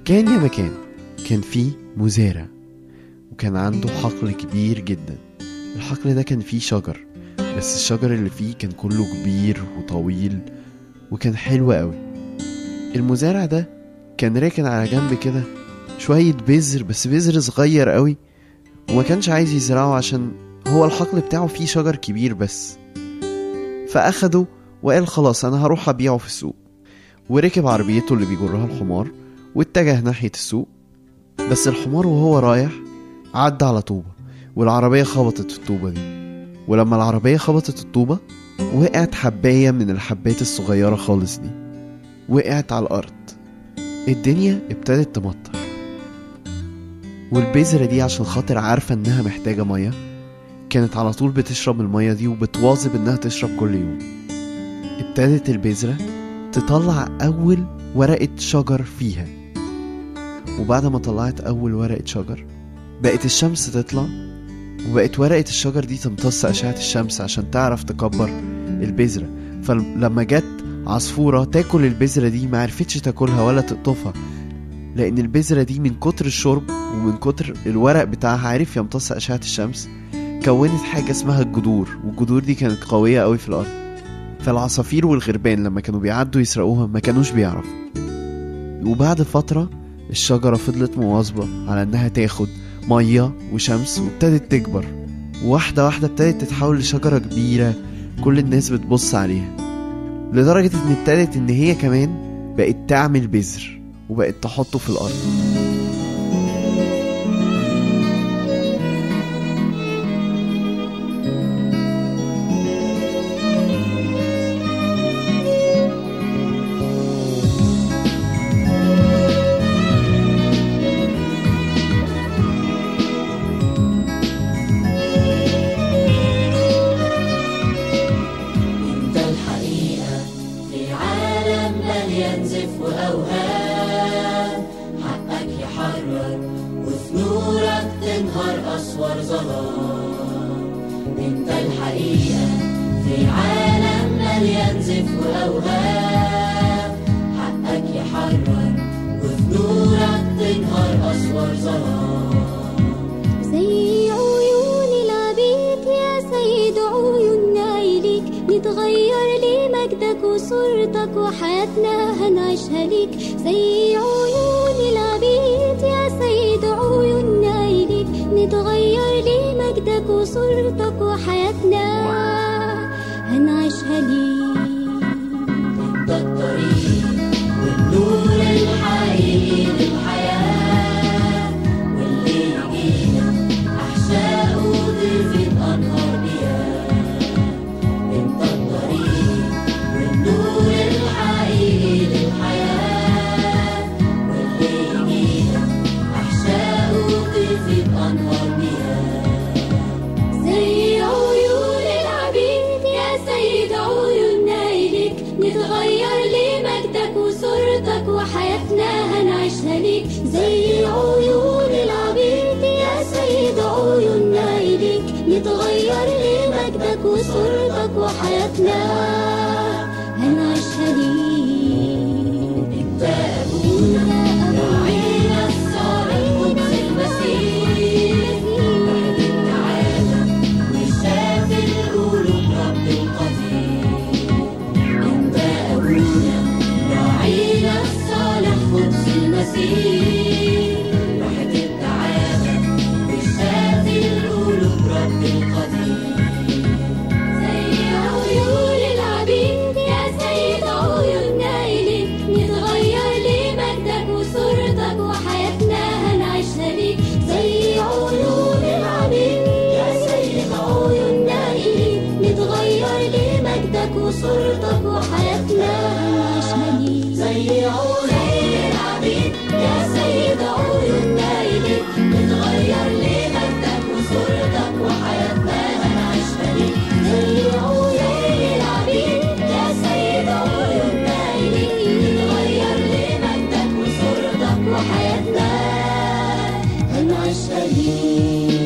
كان يا مكان كان فيه مزارع وكان عنده حقل كبير جدا الحقل ده كان فيه شجر بس الشجر اللي فيه كان كله كبير وطويل وكان حلو قوي المزارع ده كان راكن على جنب كده شوية بذر بس بذر صغير قوي وما كانش عايز يزرعه عشان هو الحقل بتاعه فيه شجر كبير بس فأخده وقال خلاص أنا هروح أبيعه في السوق وركب عربيته اللي بيجرها الحمار واتجه ناحية السوق بس الحمار وهو رايح عدى على طوبة والعربية خبطت في الطوبة دي ولما العربية خبطت الطوبة وقعت حباية من الحبات الصغيرة خالص دي وقعت على الأرض الدنيا ابتدت تمطر والبذرة دي عشان خاطر عارفة إنها محتاجة مية كانت على طول بتشرب المية دي وبتواظب إنها تشرب كل يوم ابتدت البذرة تطلع أول ورقة شجر فيها وبعد ما طلعت أول ورقة شجر بقت الشمس تطلع وبقت ورقة الشجر دي تمتص أشعة الشمس عشان تعرف تكبر البذرة فلما جت عصفورة تاكل البذرة دي معرفتش تاكلها ولا تقطفها لأن البذرة دي من كتر الشرب ومن كتر الورق بتاعها عارف يمتص أشعة الشمس كونت حاجة اسمها الجذور والجذور دي كانت قوية قوي في الأرض فالعصافير والغربان لما كانوا بيعدوا يسرقوها ما كانوش بيعرفوا وبعد فترة الشجرة فضلت مواظبة على إنها تاخد مية وشمس وابتدت تكبر واحدة واحدة ابتدت تتحول لشجرة كبيرة كل الناس بتبص عليها لدرجة إن ابتدت إن هي كمان بقت تعمل بذر وبقت تحطه في الأرض انت الحقيقة في عالم مليان زف وأوهام حقك يحرر وفي نورك تنهار أسوار ظلام انت الحقيقة في عالم مليان زف وأوهام حقك يحرر وفي نورك تنهار أسوار ظلام زي عيون العبيد يا سيد عيوننا إليك نتغير لمجدك وصورتك وحياتنا هنعيشها ليك زي عيون العبيد يا سيد عيوننا إليك نتغير لمجدك وصورتك وحياتنا هنعيشها ليك ده الطريق والنور الحقيقي للحياة واللي يجينا أحشائه تفيد أنهار مياه انت الطريق والنور الحقيقي للحياة واللي يجينا أحشائه تفيد أنهار مياه زي عيون العبيد يا سيد عيوننا إليك نتغير لمجدك وصورتك وحياتنا هنعيشها ليك زي عيون العبيد يا سيد عيوننا إليك نتغير لمجدك وصورتك وحياتنا هنعيشها ليك انت أبونا راعينا الصالح قدس المسيح واحد التعالى وشاف القلوب رب القدير انت أبونا راعينا الصالح قدس المسيح واحد التعالى وشاف القلوب رب القدير زي عيون العبيد يا سيد عيوننا إليك نتغير لمجدك وصورتك وحياتنا هنعيشها ليك زي عيون العبيد يا سيد عيوننا إليك نتغير لمجدك وصورتك وحياتنا هنعيشها ليك زي عيون العبيد يا سيد عيوننا إليك نتغير لمجدك وصورتك وحياتنا هنعيشها ليك زي عيون العبيد يا سيد عيوننا إليك نتغير لمجدك وصورتك وحياتنا هنعيشها ليك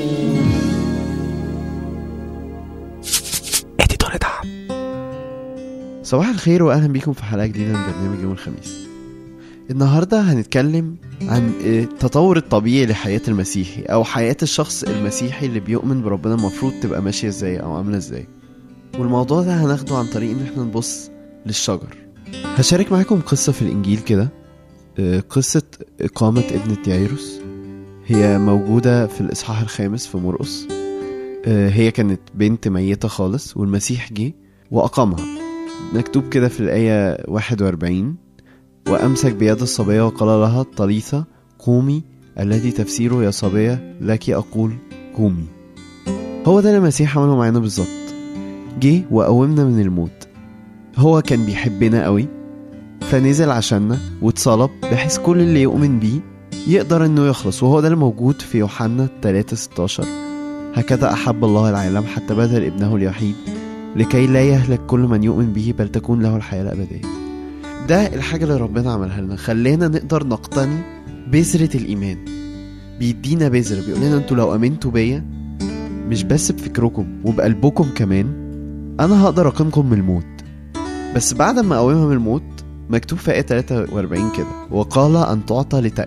صباح الخير واهلا بيكم في حلقه جديده من برنامج يوم الخميس النهاردة هنتكلم عن التطور الطبيعي لحياة المسيحي أو حياة الشخص المسيحي اللي بيؤمن بربنا المفروض تبقى ماشية ازاي أو عاملة ازاي والموضوع ده هناخده عن طريق إن احنا نبص للشجر هشارك معاكم قصة في الإنجيل كده آه، قصة إقامة ابنة يايروس هي موجودة في الإصحاح الخامس في مرقس آه، هي كانت بنت ميتة خالص والمسيح جه وأقامها مكتوب كده في الآية 41 وأمسك بيد الصبية وقال لها طليثة قومي الذي تفسيره يا صبية لك أقول قومي هو ده اللي المسيح عمله معانا بالظبط جه وقومنا من الموت هو كان بيحبنا قوي فنزل عشاننا واتصلب بحيث كل اللي يؤمن بيه يقدر انه يخلص وهو ده اللي موجود في يوحنا 3 16 هكذا أحب الله العالم حتى بذل ابنه الوحيد لكي لا يهلك كل من يؤمن به بل تكون له الحياة الأبدية ده الحاجة اللي ربنا عملها لنا خلينا نقدر نقتني بذرة الإيمان بيدينا بذرة بيقول لنا انتوا لو آمنتوا بيا مش بس بفكركم وبقلبكم كمان أنا هقدر أقيمكم من الموت بس بعد ما أقومها من الموت مكتوب في آية 43 كده وقال أن تعطى لتأكل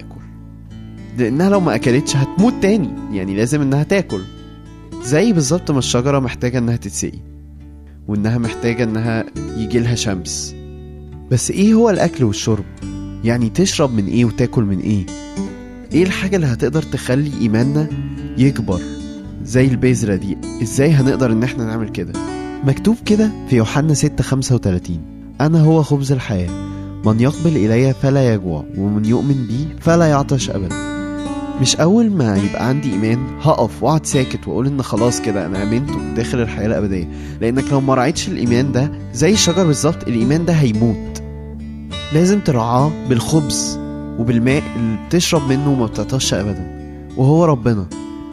لأنها لو ما أكلتش هتموت تاني يعني لازم إنها تاكل زي بالظبط ما الشجرة محتاجة إنها تتسقي وإنها محتاجة إنها يجيلها شمس بس إيه هو الأكل والشرب؟ يعني تشرب من إيه وتاكل من إيه؟ إيه الحاجة اللي هتقدر تخلي إيماننا يكبر زي البذرة دي إزاي هنقدر إن إحنا نعمل كده؟ مكتوب كده في يوحنا 6 35 أنا هو خبز الحياة من يقبل إلي فلا يجوع ومن يؤمن بي فلا يعطش أبدا مش أول ما يبقى عندي إيمان هقف وأقعد ساكت وأقول إن خلاص كده أنا آمنت داخل الحياة الأبدية لأنك لو ما راعيتش الإيمان ده زي الشجر بالظبط الإيمان ده هيموت لازم ترعاه بالخبز وبالماء اللي بتشرب منه وما بتعطش أبدا وهو ربنا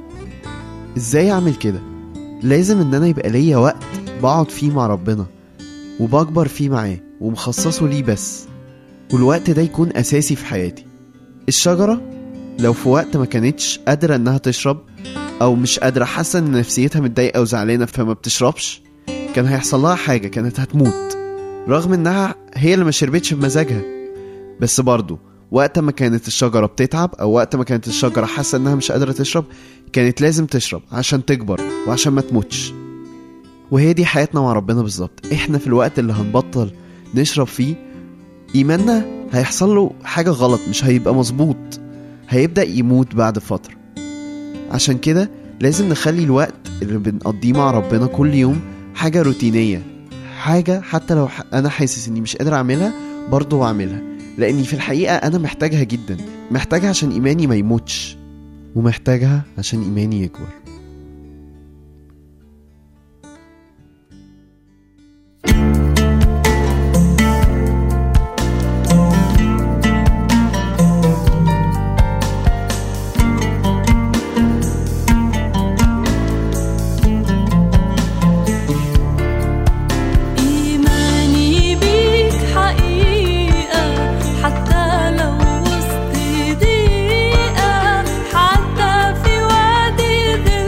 إزاي أعمل كده؟ لازم إن أنا يبقى ليا وقت بقعد فيه مع ربنا وبكبر فيه معاه ومخصصه ليه بس والوقت ده يكون أساسي في حياتي الشجرة لو في وقت ما كانتش قادرة إنها تشرب أو مش قادرة حاسة إن نفسيتها متضايقة وزعلانة فما بتشربش كان هيحصل لها حاجة كانت هتموت رغم إنها هي اللي ما شربتش بمزاجها بس برضه وقت ما كانت الشجرة بتتعب أو وقت ما كانت الشجرة حاسة إنها مش قادرة تشرب كانت لازم تشرب عشان تكبر وعشان ما تموتش وهي دي حياتنا مع ربنا بالظبط احنا في الوقت اللي هنبطل نشرب فيه ايماننا هيحصل له حاجة غلط مش هيبقى مظبوط هيبدأ يموت بعد فترة عشان كده لازم نخلي الوقت اللي بنقضيه مع ربنا كل يوم حاجة روتينية حاجة حتى لو ح- أنا حاسس إني مش قادر أعملها برضه بعملها لأني في الحقيقة أنا محتاجها جدا محتاجها عشان إيماني ما يموتش ومحتاجها عشان إيماني يكبر إيماني بيك حقيقة حتى لو وسط ضيقة حتى في وادي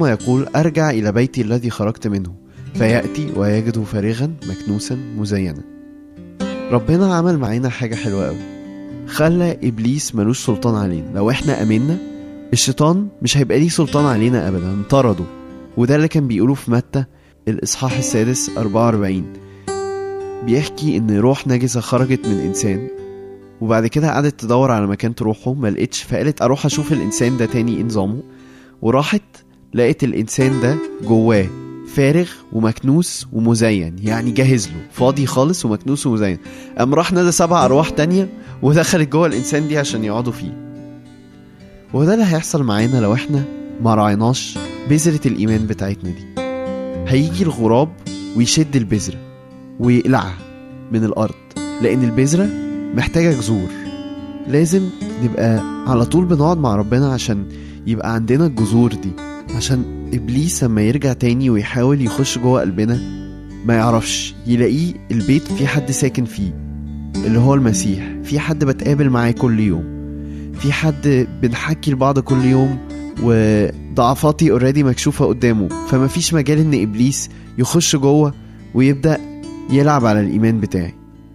ويقول أرجع إلى بيتي الذي خرجت منه فيأتي ويجده فارغا مكنوسا مزينا ربنا عمل معانا حاجة حلوة أوي خلى إبليس ملوش سلطان علينا لو إحنا أمنا الشيطان مش هيبقى ليه سلطان علينا أبدا انطرده وده اللي كان بيقوله في متى الإصحاح السادس 44 بيحكي إن روح نجسة خرجت من إنسان وبعد كده قعدت تدور على مكان تروحه ما لقيتش فقالت أروح أشوف الإنسان ده تاني إيه نظامه وراحت لقيت الإنسان ده جواه فارغ ومكنوس ومزين يعني جاهز له فاضي خالص ومكنوس ومزين قام راح نادى سبع أرواح تانية ودخلت جوه الإنسان دي عشان يقعدوا فيه وده اللي هيحصل معانا لو احنا ما راعيناش بذرة الإيمان بتاعتنا دي هيجي الغراب ويشد البذرة ويقلعها من الأرض لأن البذرة محتاجة جذور لازم نبقى على طول بنقعد مع ربنا عشان يبقى عندنا الجذور دي عشان إبليس لما يرجع تاني ويحاول يخش جوه قلبنا ما يعرفش يلاقيه البيت في حد ساكن فيه اللي هو المسيح في حد بتقابل معاه كل يوم في حد بنحكي لبعض كل يوم وضعفاتي اوريدي مكشوفة قدامه فما فيش مجال ان ابليس يخش جوه ويبدأ يلعب على الايمان بتاعي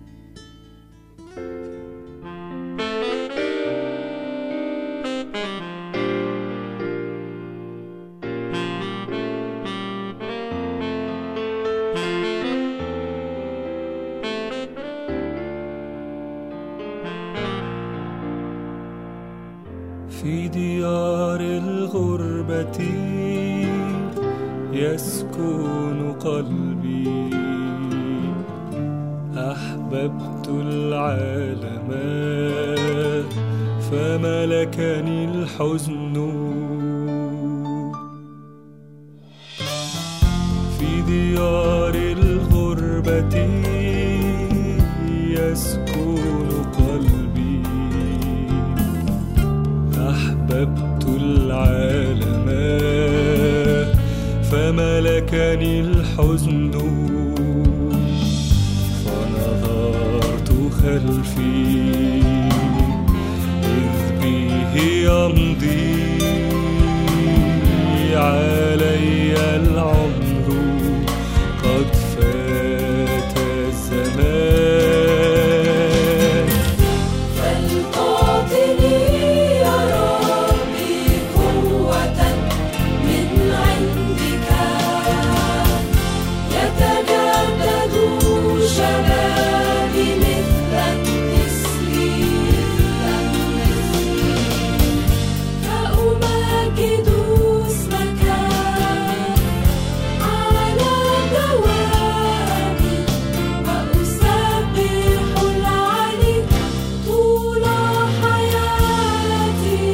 في ديار الغربة يسكن قلبي أحببت العالم فملكني الحزن في ديار الغربة يسكن قلبي أحببت العالم فملكني الحزن فنظرت خلفي إذ به يمضي علي العمر قد فات الزمان فلتعطني يا ربي قوة من عندك يتجدد شبابي مثل النسر فأمجد اسمك على دوامي وأسبح العلي طول حياتي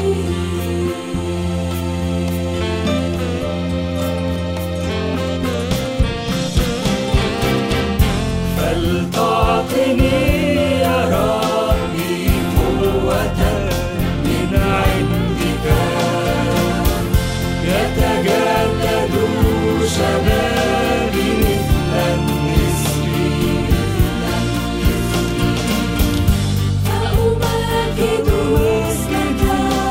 فلتعطني يا ربي قوة من عندك يتجدد شبابي مثل النسر فأمجد اسمك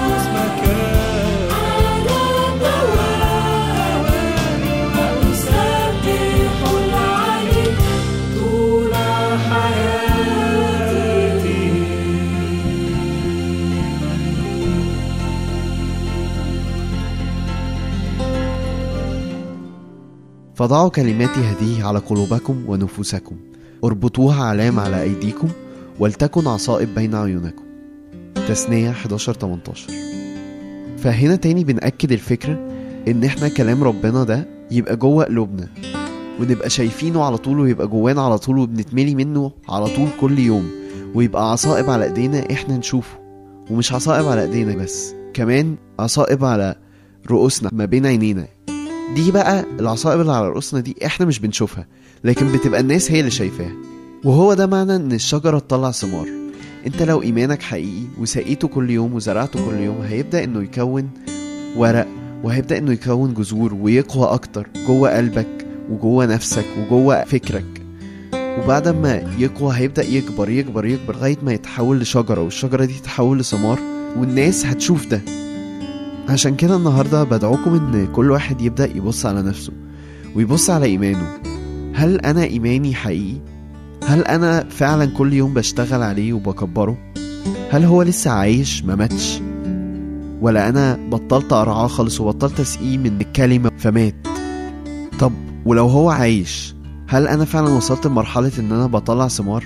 على دوامي وأسبح العلي طول حياتي فضعوا كلماتي هذه على قلوبكم ونفوسكم اربطوها علام على أيديكم ولتكن عصائب بين عيونكم تثنية 11 18 فهنا تاني بنأكد الفكرة إن إحنا كلام ربنا ده يبقى جوه قلوبنا ونبقى شايفينه على طول ويبقى جوانا على طول وبنتملي منه على طول كل يوم ويبقى عصائب على ايدينا احنا نشوفه ومش عصائب على ايدينا بس كمان عصائب على رؤوسنا ما بين عينينا دي بقى العصائب اللي على رؤوسنا دي احنا مش بنشوفها لكن بتبقى الناس هي اللي شايفاها وهو ده معنى ان الشجرة تطلع ثمار انت لو ايمانك حقيقي وسقيته كل يوم وزرعته كل يوم هيبدأ انه يكون ورق وهيبدأ انه يكون جذور ويقوى اكتر جوه قلبك وجوه نفسك وجوه فكرك وبعد ما يقوى هيبدأ يكبر يكبر يكبر لغاية ما يتحول لشجرة والشجرة دي تتحول لثمار والناس هتشوف ده عشان كده النهاردة بدعوكم إن كل واحد يبدأ يبص على نفسه ويبص على إيمانه هل أنا إيماني حقيقي؟ هل أنا فعلا كل يوم بشتغل عليه وبكبره؟ هل هو لسه عايش ما ماتش؟ ولا أنا بطلت أرعاه خالص وبطلت أسقيه من الكلمة فمات؟ طب ولو هو عايش هل أنا فعلا وصلت لمرحلة إن أنا بطلع ثمار؟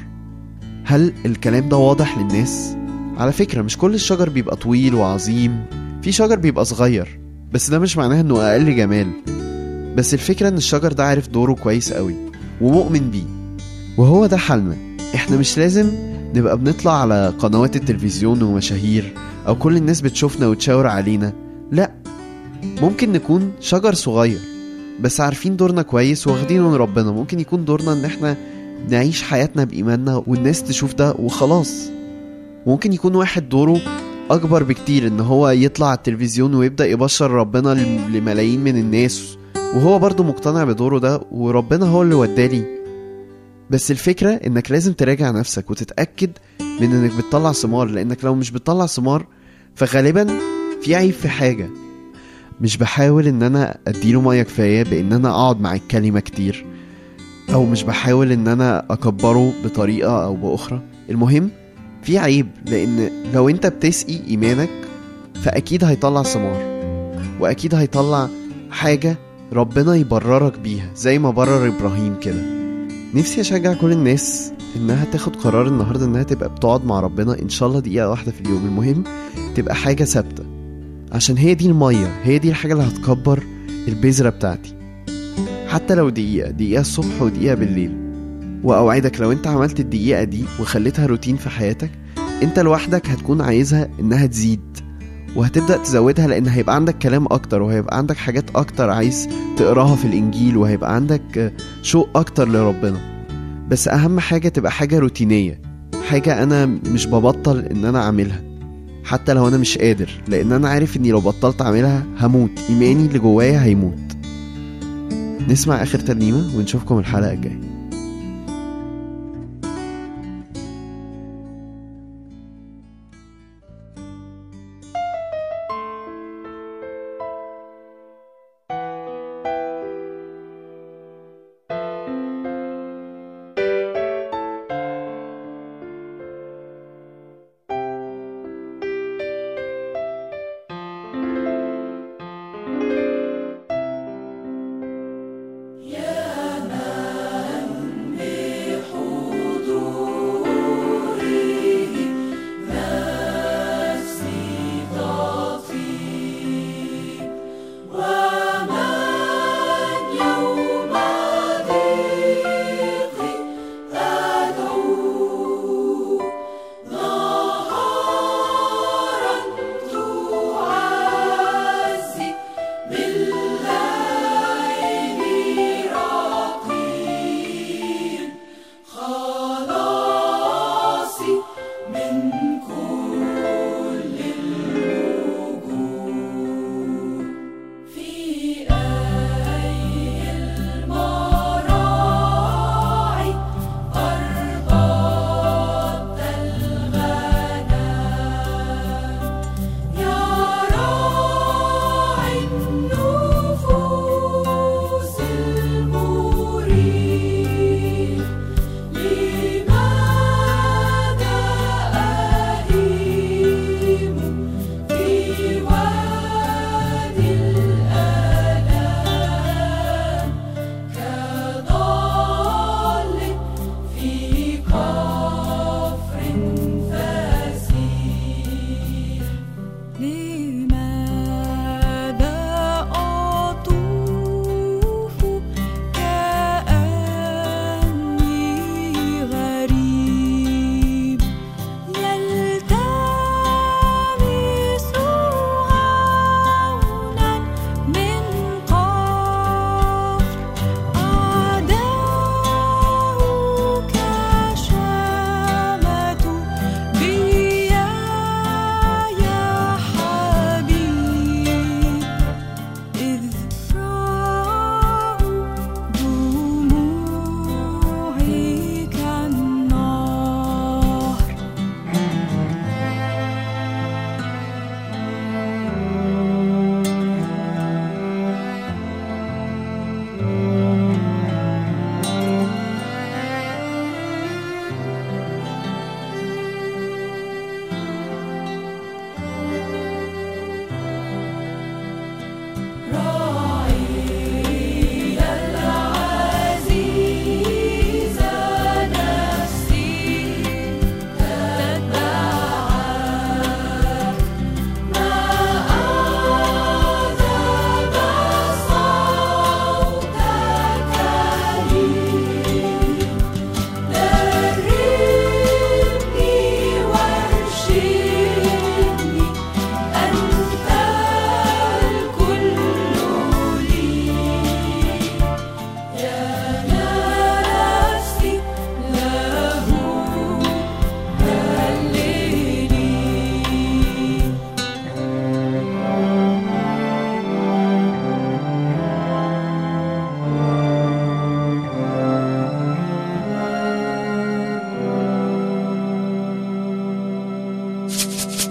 هل الكلام ده واضح للناس؟ على فكرة مش كل الشجر بيبقى طويل وعظيم في شجر بيبقى صغير بس ده مش معناه انه اقل جمال بس الفكرة ان الشجر ده عارف دوره كويس قوي ومؤمن بيه وهو ده حالنا احنا مش لازم نبقى بنطلع على قنوات التلفزيون ومشاهير او كل الناس بتشوفنا وتشاور علينا لا ممكن نكون شجر صغير بس عارفين دورنا كويس واخدينه من ربنا ممكن يكون دورنا ان احنا نعيش حياتنا بإيماننا والناس تشوف ده وخلاص ممكن يكون واحد دوره اكبر بكتير ان هو يطلع على التلفزيون ويبدا يبشر ربنا لم- لملايين من الناس وهو برضه مقتنع بدوره ده وربنا هو اللي ودالي بس الفكرة انك لازم تراجع نفسك وتتأكد من انك بتطلع ثمار لانك لو مش بتطلع ثمار فغالبا في عيب في حاجة مش بحاول ان انا اديله مية كفاية بان انا اقعد مع الكلمة كتير او مش بحاول ان انا اكبره بطريقة او باخرى المهم في عيب لان لو انت بتسقي ايمانك فاكيد هيطلع ثمار واكيد هيطلع حاجة ربنا يبررك بيها زي ما برر ابراهيم كده نفسي اشجع كل الناس انها تاخد قرار النهارده انها تبقى بتقعد مع ربنا ان شاء الله دقيقة واحدة في اليوم المهم تبقى حاجة ثابتة عشان هي دي المية هي دي الحاجة اللي هتكبر البذرة بتاعتي حتى لو دقيقة دقيقة الصبح ودقيقة بالليل وأوعدك لو أنت عملت الدقيقة دي وخليتها روتين في حياتك أنت لوحدك هتكون عايزها إنها تزيد وهتبدأ تزودها لأن هيبقى عندك كلام أكتر وهيبقى عندك حاجات أكتر عايز تقراها في الإنجيل وهيبقى عندك آه، شوق أكتر لربنا بس أهم حاجة تبقى حاجة روتينية حاجة أنا مش ببطل إن أنا أعملها حتى لو أنا مش قادر لأن أنا عارف إني لو بطلت أعملها هموت إيماني اللي جوايا هيموت نسمع آخر ترنيمة ونشوفكم الحلقة الجاية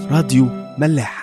راديو ملاح